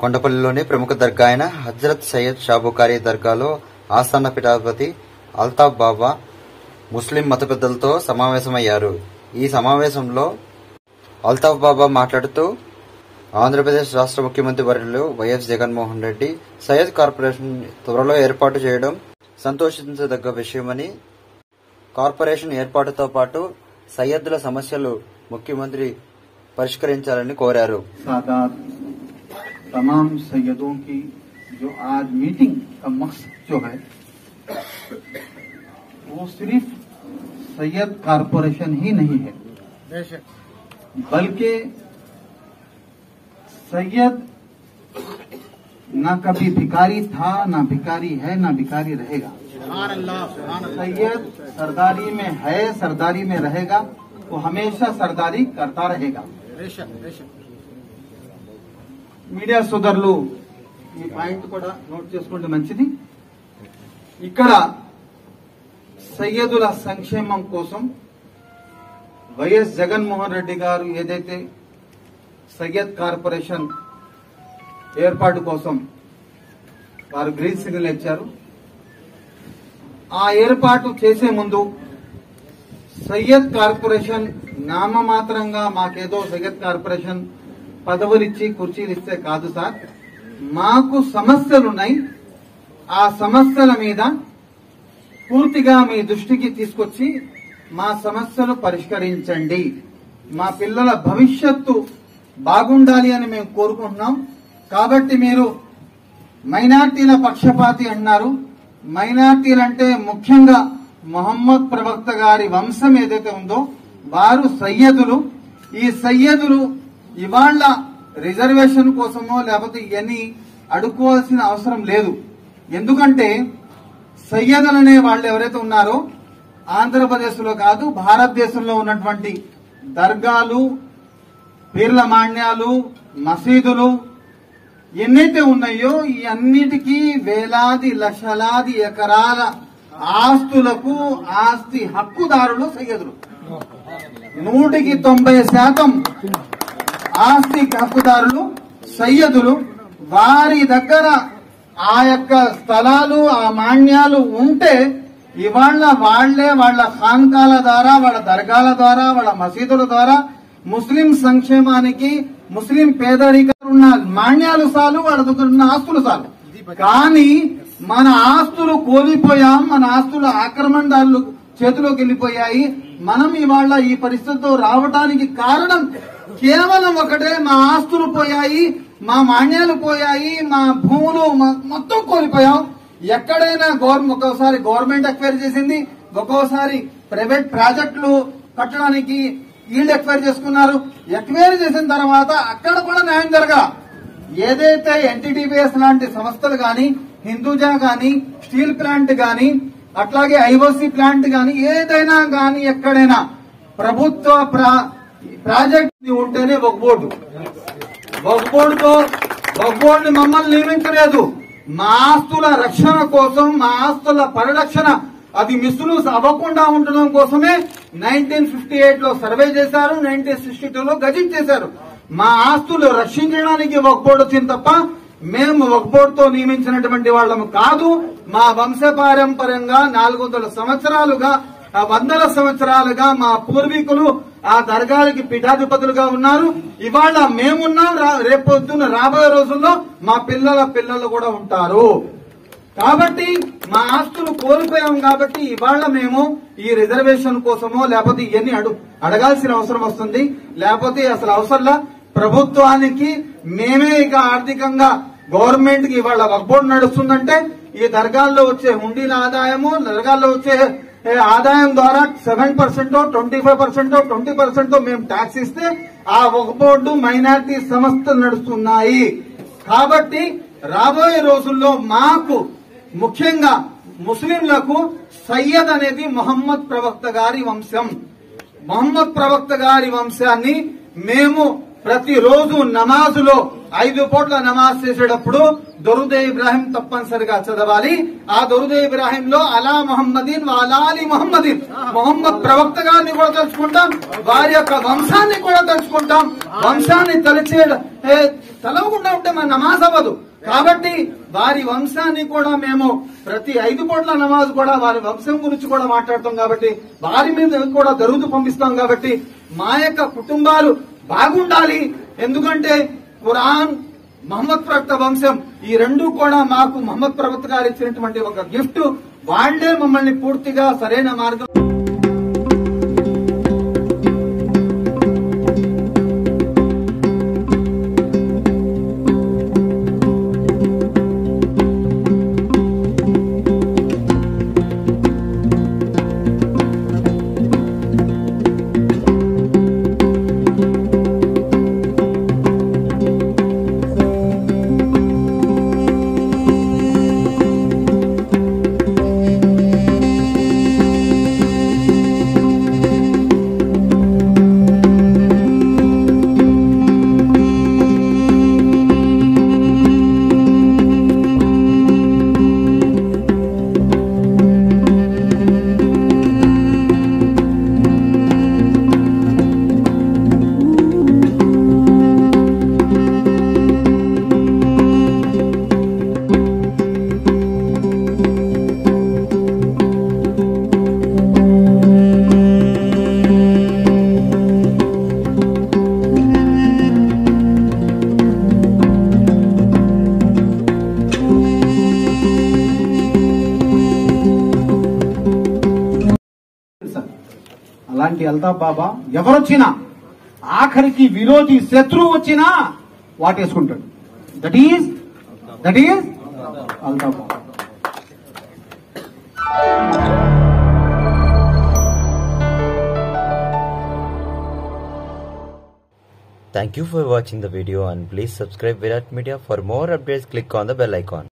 కొండపల్లిలోని ప్రముఖ దర్గా అయిన హజ్రత్ సయ్యద్ షాబుకారి దర్గాలో ఆస్థాన పీఠాధిపతి అల్తాఫ్ బాబా ముస్లిం మత పెద్దలతో సమావేశమయ్యారు ఈ సమావేశంలో అల్తాఫ్ బాబా మాట్లాడుతూ ఆంధ్రప్రదేశ్ రాష్ట్ర ముఖ్యమంత్రి వర్యులు వైఎస్ జగన్మోహన్ రెడ్డి సయ్యద్ కార్పొరేషన్ త్వరలో ఏర్పాటు చేయడం సంతోషించదగ్గ విషయమని కార్పొరేషన్ ఏర్పాటుతో పాటు సయ్యద్దుల సమస్యలు ముఖ్యమంత్రి పరిష్కరించాలని కోరారు सादात तमाम सैयदों की जो आज मीटिंग का मकसद जो है वो सिर्फ सैयद कारपोरेशन ही नहीं है बल्कि सैयद ना कभी भिकारी था ना भिकारी है ना भिकारी रहेगा सैयद सरदारी में है सरदारी में रहेगा वो हमेशा सरदारी करता रहेगा మీడియా సోదరులు ఈ పాయింట్ కూడా నోట్ చేసుకుంటే మంచిది ఇక్కడ సయ్యదుల సంక్షేమం కోసం వైఎస్ జగన్మోహన్ రెడ్డి గారు ఏదైతే సయ్యద్ కార్పొరేషన్ ఏర్పాటు కోసం వారు గ్రీన్ సిగ్నల్ ఇచ్చారు ఆ ఏర్పాటు చేసే ముందు సయ్యద్ కార్పొరేషన్ నామమాత్రంగా మాకేదో సయ్యద్ కార్పొరేషన్ పదవులిచ్చి కుర్చీలు ఇస్తే కాదు సార్ మాకు సమస్యలున్నాయి ఆ సమస్యల మీద పూర్తిగా మీ దృష్టికి తీసుకొచ్చి మా సమస్యలు పరిష్కరించండి మా పిల్లల భవిష్యత్తు బాగుండాలి అని మేము కోరుకుంటున్నాం కాబట్టి మీరు మైనార్టీల పక్షపాతి అన్నారు మైనార్టీలంటే ముఖ్యంగా మొహమ్మద్ ప్రవక్త గారి వంశం ఏదైతే ఉందో వారు సయ్యదులు ఈ సయ్యదులు ఇవాళ రిజర్వేషన్ కోసమో లేకపోతే ఇవన్నీ అడుక్కోవాల్సిన అవసరం లేదు ఎందుకంటే సయ్యదులు అనే వాళ్ళు ఎవరైతే ఉన్నారో ఆంధ్రప్రదేశ్ లో కాదు భారతదేశంలో ఉన్నటువంటి దర్గాలు పీర్ల మాన్యాలు మసీదులు ఎన్నైతే ఉన్నాయో ఈ అన్నిటికీ వేలాది లక్షలాది ఎకరాల ఆస్తులకు ఆస్తి హక్కుదారులు సయ్యదులు నూటికి తొంభై శాతం ఆస్తి హక్కుదారులు సయ్యదులు వారి దగ్గర ఆ యొక్క స్థలాలు ఆ మాన్యాలు ఉంటే ఇవాళ వాళ్లే వాళ్ళ ఖాన్కాల ద్వారా వాళ్ళ దర్గాల ద్వారా వాళ్ళ మసీదుల ద్వారా ముస్లిం సంక్షేమానికి ముస్లిం పేదరికం ఉన్న మాన్యాలు చాలు వాళ్ళ దగ్గర ఉన్న ఆస్తులు చాలు కానీ మన ఆస్తులు కోల్పోయాం మన ఆస్తులు ఆక్రమణదారులు చేతిలోకి వెళ్ళిపోయాయి మనం ఇవాళ ఈ పరిస్థితితో రావడానికి కారణం కేవలం ఒకటే మా ఆస్తులు పోయాయి మా మాన్యాలు పోయాయి మా భూములు మ- మొత్తం కోల్పోయాం ఎక్కడైనా గవర్నమెంట్ ఒక్కోసారి గవర్నమెంట్ ఎక్వైర్ చేసింది ఒక్కోసారి ప్రైవేట్ ప్రాజెక్టులు కట్టడానికి వీళ్ళు ఎక్వైర్ చేసుకున్నారు ఎక్వైర్ చేసిన తర్వాత అక్కడ కూడా న్యాయం జరగల ఏదైతే ఎన్టీటీపీఎస్ లాంటి సంస్థలు గాని హిందూజా గాని స్టీల్ ప్లాంట్ గాని అట్లాగే ఐఓసీ ప్లాంట్ గాని ఏదైనా గాని ఎక్కడైనా ప్రభుత్వ ప్రా- ప్రాజెక్ట్ ఉంటేనే ఒక బోర్డు ఒక బోర్డుతో ఒక బోర్డుని మమ్మల్ని నియమించలేదు మా ఆస్తుల రక్షణ కోసం మా ఆస్తుల పరిరక్షణ అది మిస్యూజ్ అవ్వకుండా ఉండడం కోసమే నైన్టీన్ ఫిఫ్టీ ఎయిట్ లో సర్వే చేశారు నైన్టీన్ సిక్స్టీ టూ లో గజిట్ చేశారు మా ఆస్తులు రక్షించడానికి ఒక బోర్డు వచ్చింది తప్ప మేము ఒక బోర్డుతో నియమించినటువంటి వాళ్ళము కాదు మా వంశపారంపర్యంగా నాలుగు వందల సంవత్సరాలుగా ఆ వందల సంవత్సరాలుగా మా పూర్వీకులు ఆ దర్గాలకి పీఠాధిపతులుగా ఉన్నారు ఇవాళ మేమున్నాం రా- రేపొద్దున రాబోయే రోజుల్లో మా పిల్లల పిల్లలు కూడా ఉంటారు కాబట్టి మా ఆస్తులు కోల్పోయాం కాబట్టి ఇవాళ మేము ఈ రిజర్వేషన్ కోసమో లేకపోతే ఇవన్నీ అడు అడగాల్సిన అవసరం వస్తుంది లేకపోతే అసలు అవసరంలా ప్రభుత్వానికి మేమే ఇక ఆర్థికంగా గవర్నమెంట్ కి ఇవాళ వర్క్ నడుస్తుందంటే ఈ దర్గాల్లో వచ్చే హుండీల ఆదాయము దర్గాల్లో వచ్చే ఏ, ఆదాయం ద్వారా seven percent twenty five percent twenty percent మేము ట్యాక్స్ ఇస్తే ఆ ఒక బోర్డు మైనార్టీ సంస్థలు నడుస్తున్నాయి కాబట్టి రాబోయే రోజుల్లో మాకు ముఖ్యంగా ముస్లింలకు సయ్యద్ అనేది మొహమ్మద్ ప్రవక్త గారి వంశం మొహమ్మద్ ప్రవక్త గారి వంశాన్ని మేము ప్రతిరోజు నమాజులో ఐదు పూట్ల నమాజ్ చేసేటప్పుడు దొరుదే ఇబ్రాహిం తప్పనిసరిగా చదవాలి ఆ దొరుదే ఇబ్రాహిం లో అలా మొహమ్మదీన్ వాలాలి మొహమ్మదీన్ మొహమ్మద్ ప్రవక్త గారిని కూడా తలుచుకుంటాం వారి యొక్క వంశాన్ని కూడా తలుచుకుంటాం వంశాన్ని తలిచే ఏ, తలవకుండా ఉంటే మన నమాజ్ అవ్వదు కాబట్టి వారి వంశాన్ని కూడా మేము ప్రతి ఐదు పూట్ల నమాజ్ కూడా వారి వంశం గురించి కూడా మాట్లాడతాం కాబట్టి వారి మీద కూడా దరువుతూ పంపిస్తాం కాబట్టి మా యొక్క కుటుంబాలు బాగుండాలి ఎందుకంటే ఖురాన్ మహమ్మద్ ప్రవక్త వంశం ఈ రెండు కూడా మాకు మహమ్మద్ ప్రవక్త గారు ఇచ్చినటువంటి ఒక గిఫ్ట్ వాళ్లే మమ్మల్ని పూర్తిగా సరైన మార్గం సార్ అలాంటి అల్తాఫ్ బాబా ఎవరొచ్చినా ఆఖరికి విరోధి శత్రువు వచ్చినా వాటేసుకుంటాడు that is that is Altaf Baba Thank you for watching the video and please subscribe Virat Media for more updates click on the bell icon.